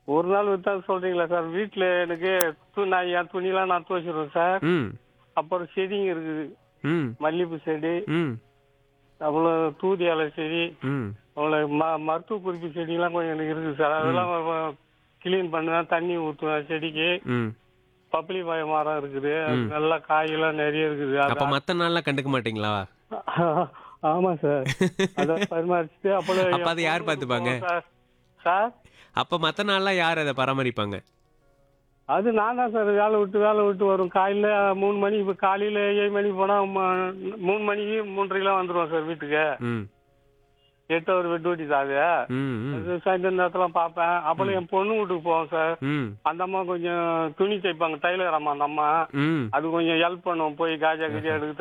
ஒரு நாள் வித்தா சொல்றீங்களா சார் வீட்டில் எனக்கு து- நான் என் துணிலாம் நான் துவைச்சிருவேன் சார் ம் அப்புறம் செடிங்க இருக்குது ம் மல்லிகைப்பூ செடி ம் அவ்வளோ தூதி இலை செடி ம் அவ்வளோ ம மருத்துவ குறிப்பு செடிலாம் கொஞ்சம் எனக்கு இருக்குது சார் அதெல்லாம் கிளீன் பண்ணுவேன் தண்ணி ஊற்றுவேன் செடிக்கு ம் பப்ளி பாய மரம் இருக்குது அது நல்லா காயெல்லாம் நிறைய இருக்குது அது- அப்ப மத்த நாள்லாம் கண்டுக்க மாட்டீங்களா ஆமா சார் அதை பரிமாறிச்சுட்டு அப்புறம் அப்ப அதை யார் பார்த்துப்பாங்க? சார் சார் அப்ப மத்த நாள்லாம் யார் அதை பராமரிப்பாங்க அது நான் தான் சார் வேலை விட்டு வேலை விட்டு வரும் காலையில மூணு மணி இப்போ காலையில ஏழு மணிக்கு போனா ம- மூணு மணிக்கு மூன்றரைக்கெல்லாம் வந்துருவோம் சார் வீட்டுக்கு ம் எட்டு அவர் வெட்டு ஓட்டி சார் ம் ம் அது சாயந்தரம் நேரத்தில் பார்ப்பேன் அப்புறம் என் பொண்ணு வீட்டுக்கு போவோம் சார் ம் அந்த அம்மா கொஞ்சம் துணி தைப்பாங்க டைலர் அம்மா அந்த அம்மா ம் அது கொஞ்சம் ஹெல்ப் பண்ணுவோம் போய் காஜா கீஜா எடுத்து